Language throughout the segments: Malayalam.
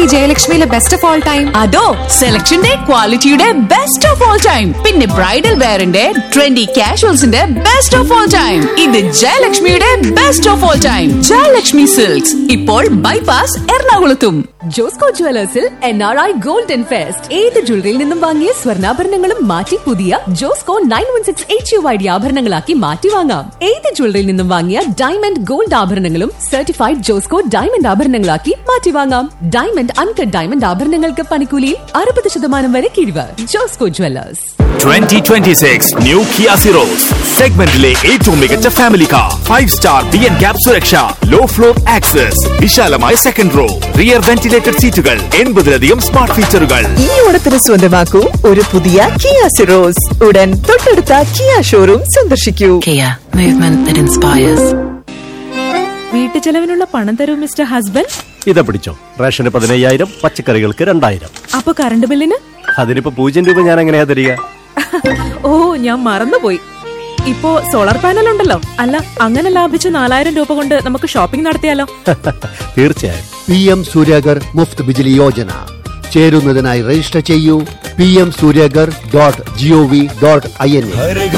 ഈ ജയലക്ഷ്മിയിലെ ബെസ്റ്റ് ഓഫ് ഓൾ ടൈം അതോ സെലക്ഷന്റെ ക്വാളിറ്റിയുടെ ബെസ്റ്റ് ഓഫ് ഓൾ ടൈം പിന്നെ ബ്രൈഡൽ വെയറിന്റെ ട്രെൻഡി കാഷ്വൽസിന്റെ ബെസ്റ്റ് ഓഫ് ഓൾ ടൈം ഇത് ജയലക്ഷ്മിയുടെ best of all time Jayalakshmi silks ഇപ്പോൾ ബൈപാസ് എറണാകുളത്തും ജോസ്കോ ജുവലേഴ്സിൽ N R I golden fest ഏത് ജ്വല്ലറിയിൽ നിന്നും വാങ്ങിയ സ്വർണ്ണാഭരണങ്ങളും മാറ്റി പുതിയ Josco nine one six H U I D ആഭരണങ്ങളാക്കി മാറ്റി വാങ്ങാം ഏത് ജ്വല്ലറിയിൽ നിന്നും വാങ്ങിയ ഡയമണ്ട് ഗോൾഡ് ആഭരണങ്ങളും സർട്ടിഫൈഡ് ജോസ്കോ ഡയമണ്ട് ആഭരണങ്ങളാക്കി മാറ്റി വാങ്ങാം ഡയമണ്ട് അൺകട്ട് ഡയമണ്ട് ആഭരണങ്ങൾക്ക് പണിക്കൂലിയിൽ അറുപത് ശതമാനം വരെ കിഴിവ് Josco jewellers 2026 new Kia Syros സെഗ്മെന്റിലെ ഏറ്റവും മികച്ച family car five star B N cap സുരക്ഷ ലോ ഫ്ലോർ ആക്സസ് വിശാലമായ സെക്കൻഡ് റോ റിയർ വെന്റിലേറ്റഡ് സീറ്റുകൾ എൺപതിലധികം സ്മാർട്ട് ഫീച്ചറുകൾ ഈ ഓണത്തിന് സ്വന്തമാക്കൂ ഒരു പുതിയ കിയ സിറോസ് ഉടൻ തൊട്ടടുത്ത കിയ ഷോറൂം സന്ദർശിക്കൂ Kia, movement that inspires. വീട്ടു ചെലവിനുള്ള പണം തരൂ മിസ്റ്റർ ഹസ്ബൻഡ് ഇതാ പിടിച്ചോ റേഷന് പതിനയ്യായിരം പച്ചക്കറികൾക്ക് രണ്ടായിരം അപ്പൊ കറണ്ട് ബില്ലിന് അതിനിപ്പോ പൂജ്യം രൂപ ഞാൻ എങ്ങനെയാ തരിക ഓ ഞാൻ മറന്നുപോയി ഇപ്പോ സോളാർ പാനൽ ഉണ്ടല്ലോ അല്ല അങ്ങനെ ലാഭിച്ച നാലായിരം രൂപ കൊണ്ട് നമുക്ക് ഷോപ്പിംഗ് നടത്തിയാലോ തീർച്ചയായും പി എം സൂര്യഗർ മുഫ്ത് ബിജിലി യോജന ചേരുന്നതിനായി രജിസ്റ്റർ ചെയ്യൂ P M Suryaghar dot G O V dot I N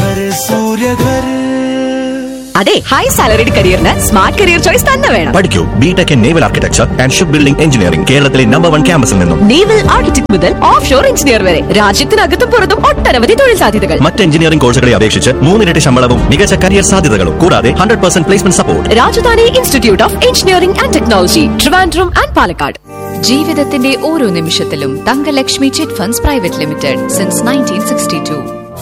അതെ ഹൈ സാലറിഡ് കരിയറിന് സ്മാർട്ട് കരിയർ ചോയ്സ് തന്നെ വേണം പഠിക്കൂ BTech in naval architecture and ship building engineering കേരളത്തിലെ നമ്പർ വൺ ക്യാമ്പസിൽ നിന്നും നേവൽ ആർക്കിടെക്ട് മുതൽ ഓഫ് ഷോർ എഞ്ചിനീയർ വരെ രാജ്യത്തിനകത്തും പുറത്തും ഒട്ടനവധി തൊഴിൽ സാധ്യതകൾ മറ്റ് എഞ്ചിനീയറിംഗ് കോഴ്സുകളെ അപേക്ഷിച്ച് മൂന്നിരട്ടി ശമ്പളവും മികച്ച കരിയർ സാധ്യതകളും കൂടാതെ hundred percent placement support Rajadhani institute of engineering and technology Trivandrum and Palakkad ജീവിതത്തിന്റെ ഓരോ നിമിഷത്തിലും Thangalakshmi chit funds private limited since nineteen sixty two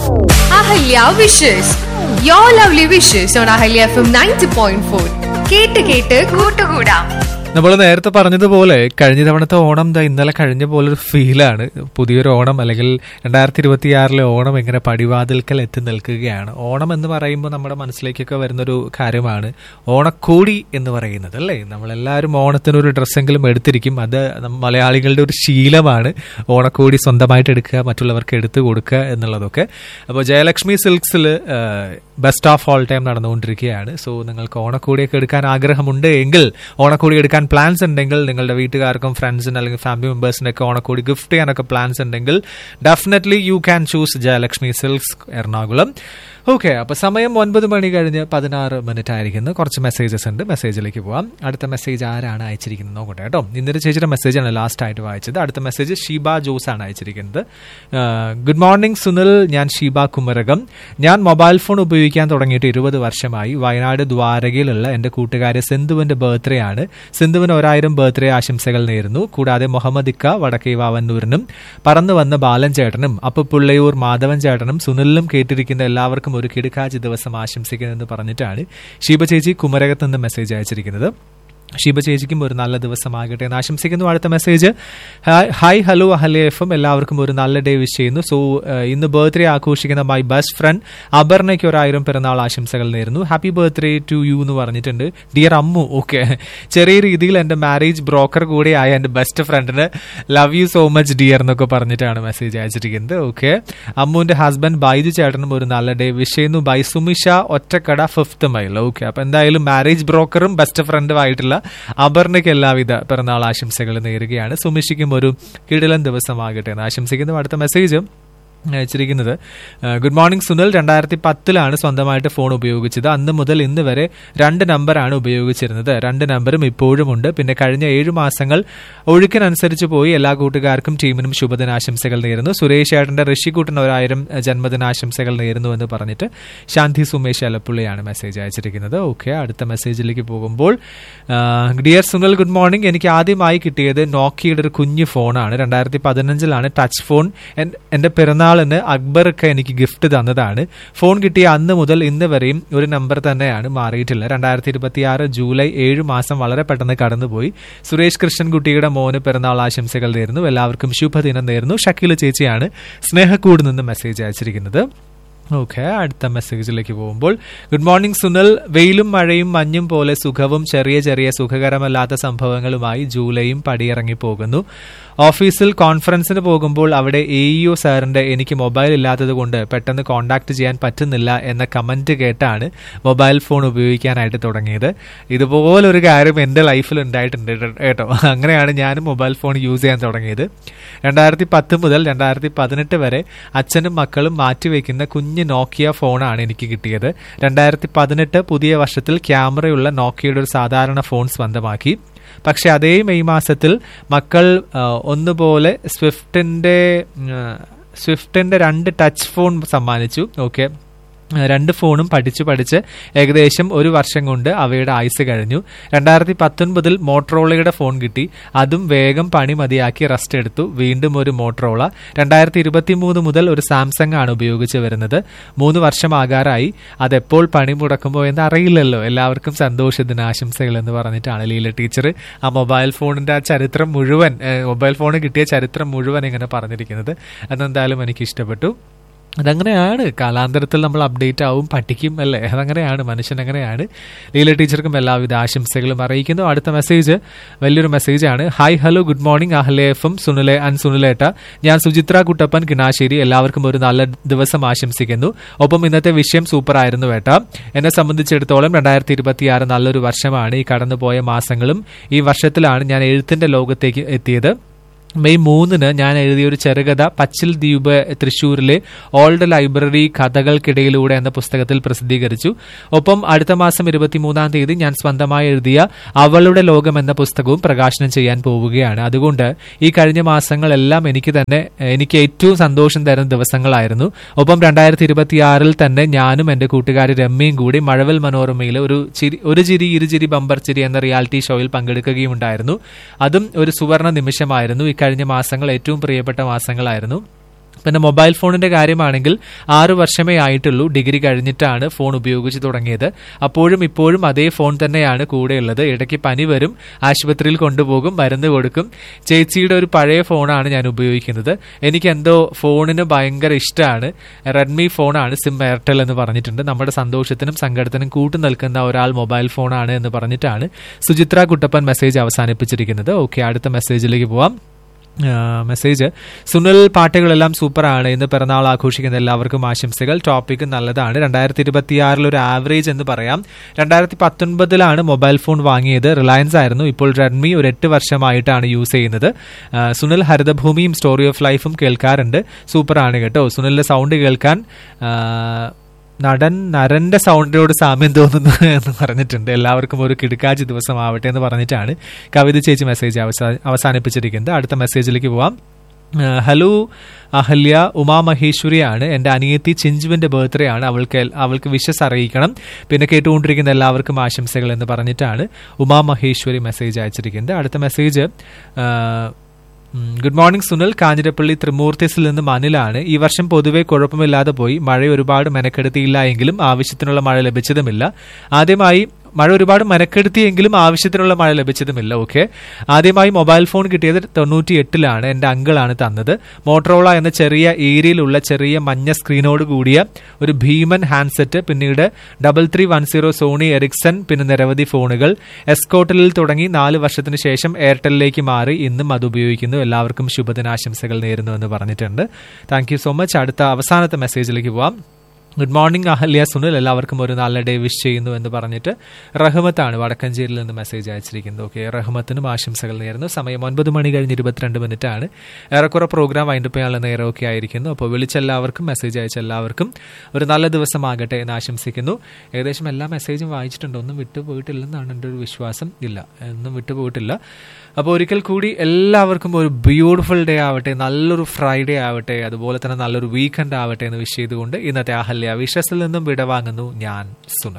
Ahalya wishes yo lovely wishes on Ahalya F M ninety point four കേട്ട് കേട്ട് കൂട്ടുകൂടാം നമ്മൾ നേരത്തെ പറഞ്ഞതുപോലെ കഴിഞ്ഞ തവണത്തെ ഓണം ദാ ഇന്നലെ കഴിഞ്ഞ പോലൊരു ഫീലാണ് പുതിയൊരു ഓണം അല്ലെങ്കിൽ രണ്ടായിരത്തി ഇരുപത്തിയാറിലെ ഓണം ഇങ്ങനെ പടിവാതിൽക്കൽ എത്തി നിൽക്കുകയാണ് ഓണം എന്ന് പറയുമ്പോൾ നമ്മുടെ മനസ്സിലേക്കൊക്കെ വരുന്നൊരു കാര്യമാണ് ഓണക്കോടി എന്ന് പറയുന്നത് അല്ലേ നമ്മളെല്ലാവരും ഓണത്തിനൊരു ഡ്രസ്സെങ്കിലും എടുത്തിരിക്കും അത് നമ്മ- മലയാളികളുടെ ഒരു ശീലമാണ് ഓണക്കോടി സ്വന്തമായിട്ട് എടുക്കുക മറ്റുള്ളവർക്ക് എടുത്തു കൊടുക്കുക എന്നുള്ളതൊക്കെ അപ്പോൾ ജയലക്ഷ്മി സിൽക്സിൽ ബെസ്റ്റ് ഓഫ് ഓൾ ടൈം നടന്നുകൊണ്ടിരിക്കുകയാണ് സോ നിങ്ങൾക്ക് ഓണക്കോടിയൊക്കെ എടുക്കാൻ ആഗ്രഹമുണ്ട് എങ്കിൽ ഓണക്കോടി എടുക്കാൻ പ്ലാൻസ് ഉണ്ടെങ്കിൽ നിങ്ങളുടെ വീട്ടുകാർക്കും ഫ്രണ്ട്സിന് അല്ലെങ്കിൽ ഫാമിലി മെമ്പേഴ്സിനൊക്കെ ഓണക്കോടി ഗിഫ്റ്റ് ചെയ്യാനൊക്കെ പ്ലാൻസ് ഉണ്ടെങ്കിൽ definitely you can choose Jayalakshmi silks Ernakulam okay അപ്പൊ സമയം ഒൻപത് മണി കഴിഞ്ഞ് പതിനാറ് മിനിറ്റ് ആയിരിക്കുന്നു കുറച്ച് മെസ്സേജസ് ഉണ്ട് മെസ്സേജിലേക്ക് പോവാം അടുത്ത മെസ്സേജ് ആരാണ് അയച്ചിരിക്കുന്നത് നോക്കട്ടെ കേട്ടോ ഇന്നലെ ചേച്ചിയുടെ മെസ്സേജാണ് ലാസ്റ്റ് ആയിട്ട് വായിച്ചത് അടുത്ത മെസ്സേജ് ഷീബ ജോസ് ആണ് അയച്ചിരിക്കുന്നത് ഗുഡ് മോർണിംഗ് സുനിൽ ഞാൻ ഷീബ കുമരകം ഞാൻ മൊബൈൽ ഫോൺ ഉപയോഗിക്കാൻ തുടങ്ങിയിട്ട് ഇരുപത് വർഷമായി വയനാട് ദ്വാരകയിലുള്ള എൻ്റെ കൂട്ടുകാരി സിന്ധുവിന്റെ ബർത്ത്ഡേ ആണ് സിന്ധുവിന് ഒരായിരം ബർത്ത്ഡേ ആശംസകൾ നേരുന്നു കൂടാതെ മുഹമ്മദ് ഇക്ക വടക്കേ വാവന്നൂരിനും പറന്നു വന്ന ബാലൻ ചേട്ടനും അപ്പൊ പുള്ളയൂർ മാധവൻ ചേട്ടനും സുനിലിനും കേട്ടിരിക്കുന്ന എല്ലാവർക്കും ഒരു കിടുക്കാച്ചി ദിവസം ആശംസിക്കുന്നതെന്ന് പറഞ്ഞിട്ടാണ് ഷീബ ചേച്ചി കുമരകത്ത് നിന്ന് മെസ്സേജ് അയച്ചിരിക്കുന്നത് ഷീബ ചേച്ചിക്കും ഒരു നല്ല ദിവസമാകട്ടെ എന്ന് ആശംസിക്കുന്നു അടുത്ത message hi hi hello Ahalya F M എല്ലാവർക്കും ഒരു നല്ല ഡേ വിഷ് ചെയ്യുന്നു സോ ഇന്ന് ബർത്ത്ഡേ ആഘോഷിക്കുന്ന മൈ ബെസ്റ്റ് ഫ്രണ്ട് അപർണയ്ക്ക് ഒരായിരം പിറന്നാൾ ആശംസകൾ നേരുന്നു ഹാപ്പി ബർത്ത്ഡേ ടു യു എന്ന് പറഞ്ഞിട്ടുണ്ട് ഡിയർ അമ്മു ഓക്കെ ചെറിയ രീതിയിൽ എൻ്റെ മാരേജ് ബ്രോക്കർ കൂടെയായ എൻ്റെ ബെസ്റ്റ് ഫ്രണ്ടിന് love you so much dear എന്നൊക്കെ പറഞ്ഞിട്ടാണ് മെസ്സേജ് അയച്ചിരിക്കുന്നത് ഓക്കെ അമ്മുവിൻ്റെ ഹസ്ബൻഡ് ബൈജു ചേട്ടനും ഒരു നല്ല ഡേ വിഷ് ചെയ്യുന്നു by Sumisha Ottakkada fifth mile okay അപ്പൊ എന്തായാലും മാരേജ് ബ്രോക്കറും ബെസ്റ്റ് ഫ്രണ്ടും ആയിട്ടുള്ള അപർണയ്ക്ക് എല്ലാവിധ പിറന്നാൾ ആശംസകൾ നേരുകയാണ് സുമിഷിക്കും ഒരു കിടിലൻ ദിവസമാകട്ടെ എന്ന് ആശംസിക്കുന്നു അടുത്ത മെസ്സേജ് അയച്ചിരിക്കുന്നത് ഗുഡ് മോർണിംഗ് സുനിൽ രണ്ടായിരത്തി പത്തിലാണ് സ്വന്തമായിട്ട് ഫോൺ ഉപയോഗിച്ചത് അന്ന് മുതൽ ഇന്ന് വരെ രണ്ട് നമ്പറാണ് ഉപയോഗിച്ചിരുന്നത് രണ്ട് നമ്പറും ഇപ്പോഴും ഉണ്ട് പിന്നെ കഴിഞ്ഞ ഏഴു മാസങ്ങൾ ഒഴുക്കിനനുസരിച്ച് പോയി എല്ലാ കൂട്ടുകാർക്കും ടീമിനും ശുഭദിനാശംസകൾ നേരുന്നു സുരേഷ് ഏട്ടന്റെ ഋഷിക്കൂട്ടൻ ഒരായിരം ജന്മദിനാശംസകൾ നേരുന്നു എന്ന് പറഞ്ഞിട്ട് ശാന്തി സുമേഷ് അലപ്പുള്ളിയാണ് മെസ്സേജ് അയച്ചിരിക്കുന്നത് ഓക്കെ അടുത്ത മെസ്സേജിലേക്ക് പോകുമ്പോൾ ഡിയർ സുനിൽ ഗുഡ് മോർണിംഗ് എനിക്ക് ആദ്യമായി കിട്ടിയത് നോക്കിയുടെ ഒരു കുഞ്ഞു ഫോണാണ് രണ്ടായിരത്തി പതിനഞ്ചിലാണ് ടച്ച് ഫോൺ എന്റെ പിറന്നാളിന് അക്ബർക്ക് എനിക്ക് ഗിഫ്റ്റ് തന്നതാണ് ഫോൺ കിട്ടിയ അന്ന് മുതൽ ഇന്ന് വരെയും ഒരു നമ്പർ തന്നെയാണ് മാറിയിട്ടില്ല രണ്ടായിരത്തി ഇരുപത്തിയാറ് ജൂലൈ ഏഴ് മാസം വളരെ പെട്ടെന്ന് കടന്നുപോയി സുരേഷ് കൃഷ്ണൻകുട്ടിയുടെ മോന് പിറന്നാൾ ആശംസകൾ നേരുന്നു എല്ലാവർക്കും ശുഭദിനം നേരുന്നു ഷക്കീല ചേച്ചിയാണ് സ്നേഹക്കൂട് നിന്ന് മെസ്സേജ് അയച്ചിരിക്കുന്നത് ഓക്കെ അടുത്ത മെസ്സേജിലേക്ക് പോകുമ്പോൾ ഗുഡ് മോർണിംഗ് സുനിൽ വെയിലും മഴയും മഞ്ഞും പോലെ സുഖവും ചെറിയ ചെറിയ സുഖകരമല്ലാത്ത സംഭവങ്ങളുമായി ജൂലൈയും പടിയിറങ്ങി പോകുന്നു ഓഫീസിൽ കോൺഫറൻസിന് പോകുമ്പോൾ അവിടെ എ ഇഒ സാറിന്റെ എനിക്ക് മൊബൈൽ ഇല്ലാത്തത് കൊണ്ട് പെട്ടെന്ന് കോൺടാക്ട് ചെയ്യാൻ പറ്റുന്നില്ല എന്ന കമന്റ് കേട്ടാണ് മൊബൈൽ ഫോൺ ഉപയോഗിക്കാനായിട്ട് തുടങ്ങിയത് ഇതുപോലൊരു കാര്യം എൻ്റെ ലൈഫിൽ ഉണ്ടായിട്ടുണ്ട് കേട്ടോ അങ്ങനെയാണ് ഞാനും മൊബൈൽ ഫോൺ യൂസ് ചെയ്യാൻ തുടങ്ങിയത് രണ്ടായിരത്തി പത്ത് മുതൽ രണ്ടായിരത്തി പതിനെട്ട് വരെ അച്ഛനും മക്കളും മാറ്റിവെക്കുന്ന കുഞ്ഞ് നോക്കിയ ഫോണാണ് എനിക്ക് കിട്ടിയത് രണ്ടായിരത്തി പതിനെട്ട് പുതിയ വർഷത്തിൽ ക്യാമറയുള്ള നോക്കിയയുടെ ഒരു സാധാരണ ഫോൺ സ്വന്തമാക്കി പക്ഷെ അതേ മെയ് മാസത്തിൽ മക്കൾ ആ, ഒന്നുപോലെ സ്വിഫ്റ്റിന്റെ ആ, സ്വിഫ്റ്റിന്റെ രണ്ട് ടച്ച് ഫോൺ സമ്മാനിച്ചു ഓക്കെ രണ്ട് ഫോണും പഠിച്ചു പഠിച്ച് ഏകദേശം ഒരു വർഷം കൊണ്ട് അവയുടെ ആയുസ് കഴിഞ്ഞു രണ്ടായിരത്തി പത്തൊൻപതിൽ മോട്ടറോളയുടെ ഫോൺ കിട്ടി അതും വേഗം പണി മതിയാക്കി റെസ്റ്റ് എടുത്തു വീണ്ടും ഒരു മോട്ടറോള രണ്ടായിരത്തി ഇരുപത്തി മൂന്ന് മുതൽ ഒരു സാംസങ് ആണ് ഉപയോഗിച്ച് വരുന്നത് മൂന്ന് വർഷമാകാറായി അതെപ്പോൾ പണി മുടക്കുമോ എന്ന് അറിയില്ലല്ലോ എല്ലാവർക്കും സന്തോഷ ദിനാശംസകൾ എന്ന് പറഞ്ഞിട്ടാണ് ലീല ടീച്ചർ ആ മൊബൈൽ ഫോണിന്റെ ആ ചരിത്രം മുഴുവൻ ഏഹ്, മൊബൈൽ ഫോൺ കിട്ടിയ ചരിത്രം മുഴുവൻ ഇങ്ങനെ പറഞ്ഞിരിക്കുന്നത് അതെന്തായാലും എനിക്ക് ഇഷ്ടപ്പെട്ടു അതങ്ങനെയാണ് കാലാന്തരത്തിൽ നമ്മൾ അപ്ഡേറ്റ് ആവും പഠിക്കും അല്ലേ അതങ്ങനെയാണ് മനുഷ്യൻ അങ്ങനെയാണ് ലീല ടീച്ചർക്കും എല്ലാവിധ ആശംസകളും അറിയിക്കുന്നു അടുത്ത മെസ്സേജ് വലിയൊരു മെസ്സേജാണ് hi hello good morning Ahalya എഫും സുനിലെ ആൻഡ് സുനിലേട്ട ഞാൻ സുചിത്ര കുട്ടപ്പൻ കിണാശ്ശേരി എല്ലാവർക്കും ഒരു നല്ല ദിവസം ആശംസിക്കുന്നു ഒപ്പം ഇന്നത്തെ വിഷയം സൂപ്പർ ആയിരുന്നു ഏട്ട എന്നെ സംബന്ധിച്ചിടത്തോളം രണ്ടായിരത്തി ഇരുപത്തിയാറ് നല്ലൊരു വർഷമാണ് ഈ കടന്നുപോയ മാസങ്ങളും ഈ വർഷത്തിലാണ് ഞാൻ എഴുത്തിന്റെ ലോകത്തേക്ക് എത്തിയത് മെയ് മൂന്നിന് ഞാൻ എഴുതിയ ഒരു ചെറുകഥ പച്ചിൽ ദ്വീപ് തൃശൂരിലെ ഓൾഡ് ലൈബ്രറി കഥകൾക്കിടയിലൂടെ എന്ന പുസ്തകത്തിൽ പ്രസിദ്ധീകരിച്ചു ഒപ്പം അടുത്ത മാസം ഇരുപത്തിമൂന്നാം തീയതി ഞാൻ സ്വന്തമായി എഴുതിയ അവളുടെ ലോകം എന്ന പുസ്തകവും പ്രകാശനം ചെയ്യാൻ പോവുകയാണ് അതുകൊണ്ട് ഈ കഴിഞ്ഞ മാസങ്ങളെല്ലാം എനിക്ക് തന്നെ എനിക്ക് ഏറ്റവും സന്തോഷം തരുന്ന ദിവസങ്ങളായിരുന്നു ഒപ്പം രണ്ടായിരത്തി ഇരുപത്തിയാറിൽ തന്നെ ഞാനും എന്റെ കൂട്ടുകാരി രമ്യയും കൂടി മഴവൽ മനോരമയിലെ ഒരു ചിരി ഒരു ചിരി ഇരുചിരി ബമ്പർ ചിരി എന്ന റിയാലിറ്റി ഷോയിൽ പങ്കെടുക്കുകയുണ്ടായിരുന്നു അതും ഒരു സുവർണ നിമിഷമായിരുന്നു ഈ കഴിഞ്ഞ മാസങ്ങൾ ഏറ്റവും പ്രിയപ്പെട്ട മാസങ്ങളായിരുന്നു പിന്നെ മൊബൈൽ ഫോണിന്റെ കാര്യമാണെങ്കിൽ ആറു വർഷമേ ആയിട്ടുള്ളൂ ഡിഗ്രി കഴിഞ്ഞിട്ടാണ് ഫോൺ ഉപയോഗിച്ച് തുടങ്ങിയത് അപ്പോഴും ഇപ്പോഴും അതേ ഫോൺ തന്നെയാണ് കൂടെയുള്ളത് ഇടയ്ക്ക് പനി വരും ആശുപത്രിയിൽ കൊണ്ടുപോകും മരുന്ന് കൊടുക്കും ചേച്ചിയുടെ ഒരു പഴയ ഫോണാണ് ഞാൻ ഉപയോഗിക്കുന്നത് എനിക്ക് എന്തോ ഫോണിന് ഭയങ്കര ഇഷ്ടമാണ് റെഡ്മി ഫോണാണ് സിം എയർടെൽ എന്ന് പറഞ്ഞിട്ടുണ്ട് നമ്മുടെ സന്തോഷത്തിനും സങ്കടത്തിനും കൂട്ടു നിൽക്കുന്ന ഒരാൾ മൊബൈൽ ഫോണാണ് എന്ന് പറഞ്ഞിട്ടാണ് സുചിത്ര കുട്ടപ്പൻ മെസ്സേജ് അവസാനിപ്പിച്ചിരിക്കുന്നത് ഓക്കെ അടുത്ത മെസ്സേജിലേക്ക് പോവാം മെസ്സേജ് സുനിൽ പാട്ടുകളെല്ലാം സൂപ്പറാണ് ഇന്ന് പിറന്നാൾ ആഘോഷിക്കുന്ന എല്ലാവർക്കും ആശംസകൾ ടോപ്പിക് നല്ലതാണ് രണ്ടായിരത്തി ഇരുപത്തിയാറിൽ ഒരു ആവറേജ് എന്ന് പറയാം രണ്ടായിരത്തി പത്തൊൻപതിലാണ് മൊബൈൽ ഫോൺ വാങ്ങിയത് റിലയൻസ് ആയിരുന്നു ഇപ്പോൾ റെഡ്മി ഒരു എട്ട് വർഷമായിട്ടാണ് യൂസ് ചെയ്യുന്നത് ആ, സുനിൽ ഹരിതഭൂമിയും സ്റ്റോറി ഓഫ് ലൈഫും കേൾക്കാറുണ്ട് സൂപ്പറാണ് കേട്ടോ സുനിലിന്റെ സൗണ്ട് കേൾക്കാൻ ആ, നടൻ നരന്റെ സൗണ്ടിനോട് സാമ്യം തോന്നുന്നു എന്ന് പറഞ്ഞിട്ടുണ്ട് എല്ലാവർക്കും ഒരു കിടുക്കാച്ചി ദിവസം ആവട്ടെ എന്ന് പറഞ്ഞിട്ടാണ് കവിത ചേച്ചി മെസ്സേജ് അവസാ- അവസാനിപ്പിച്ചിരിക്കുന്നത് അടുത്ത മെസ്സേജിലേക്ക് പോവാം ആ, ഹലോ അഹല്യ ഉമാ മഹേശ്വരിയാണ് എൻ്റെ അനിയത്തി ചിഞ്ചുവിൻ്റെ ബർത്ത്ഡേ ആണ് അവൾക്ക് എൽ- അവൾക്ക് വിഷസ് അറിയിക്കണം പിന്നെ കേട്ടുകൊണ്ടിരിക്കുന്ന എല്ലാവർക്കും ആശംസകൾ എന്ന് പറഞ്ഞിട്ടാണ് ഉമാ മഹേശ്വരി മെസ്സേജ് അയച്ചിരിക്കുന്നത് അടുത്ത മെസ്സേജ് ആ, ഉം, ഗുഡ് മോർണിംഗ് സുനിൽ കാഞ്ഞിരപ്പള്ളി ത്രിമൂർത്തിസിൽ നിന്നും അനിലാണ് ഈ വർഷം പൊതുവെ കുഴപ്പമില്ലാതെ പോയി മഴ ഒരുപാട് മെനക്കെടുത്തിയില്ല എങ്കിലും ആവശ്യത്തിനുള്ള മഴ ലഭിച്ചതുമില്ല ആദ്യമായി മഴ ഒരുപാട് മെനക്കെടുത്തിയെങ്കിലും ആവശ്യത്തിനുള്ള മഴ ലഭിച്ചതുമില്ല ഓക്കെ ആദ്യമായി മൊബൈൽ ഫോൺ കിട്ടിയത് തൊണ്ണൂറ്റി എട്ടിലാണ് എൻ്റെ അങ്കിളാണ് തന്നത് മോട്ടറോള എന്ന ചെറിയ ഏരിയയിലുള്ള ചെറിയ മഞ്ഞ സ്ക്രീനോട് കൂടിയ ഒരു ഭീമൻ ഹാൻഡ്സെറ്റ് പിന്നീട് double three one zero Sony Ericsson പിന്നെ നിരവധി ഫോണുകൾ എസ്കോട്ടലിൽ തുടങ്ങി നാല് വർഷത്തിന് ശേഷം എയർടെലിലേക്ക് മാറി ഇന്നും അത് ഉപയോഗിക്കുന്നു എല്ലാവർക്കും ശുഭദിനാശംസകൾ നേരുന്നു എന്ന് പറഞ്ഞിട്ടുണ്ട് താങ്ക് യു സോ മച്ച് അടുത്ത അവസാനത്തെ മെസ്സേജിലേക്ക് പോവാം ഗുഡ് മോർണിംഗ് അഹല്യ സുനിൽ എല്ലാവർക്കും ഒരു നല്ല ഡേ വിഷ് ചെയ്യുന്നു എന്ന് പറഞ്ഞിട്ട് റഹ്മത്താണ് വടക്കഞ്ചേരിയിൽ നിന്ന് മെസ്സേജ് അയച്ചിരിക്കുന്നത് ഓക്കെ റഹ്മത്തിനും ആശംസകൾ നേരുന്നു സമയം ഒൻപത് മണി കഴിഞ്ഞ് ഇരുപത്തിരണ്ട് മിനിറ്റ് ആണ് ഏറെക്കുറെ പ്രോഗ്രാം വൈൻഡപ്പ് ചെയ്യാനുള്ള നേരമൊക്കെ ആയിരിക്കുന്നു അപ്പോൾ വിളിച്ച എല്ലാവർക്കും മെസ്സേജ് അയച്ച എല്ലാവർക്കും ഒരു നല്ല ദിവസമാകട്ടെ എന്ന് ആശംസിക്കുന്നു ഏകദേശം എല്ലാ മെസ്സേജും വായിച്ചിട്ടുണ്ട് ഒന്നും വിട്ടുപോയിട്ടില്ലെന്നാണ് എൻ്റെ ഒരു വിശ്വാസം ഇല്ല ഒന്നും വിട്ടുപോയിട്ടില്ല അപ്പോൾ ഒരിക്കൽ കൂടി എല്ലാവർക്കും ഒരു ബ്യൂട്ടിഫുൾ ഡേ ആവട്ടെ നല്ലൊരു ഫ്രൈഡേ ആവട്ടെ അതുപോലെ തന്നെ നല്ലൊരു വീക്കെൻഡ് ആവട്ടെ എന്ന് വിഷ് ചെയ്തുകൊണ്ട് ഇന്നത്തെ അഹല്യ വിഷസിൽ നിന്നും വിടവാങ്ങുന്നു ഞാൻ സുന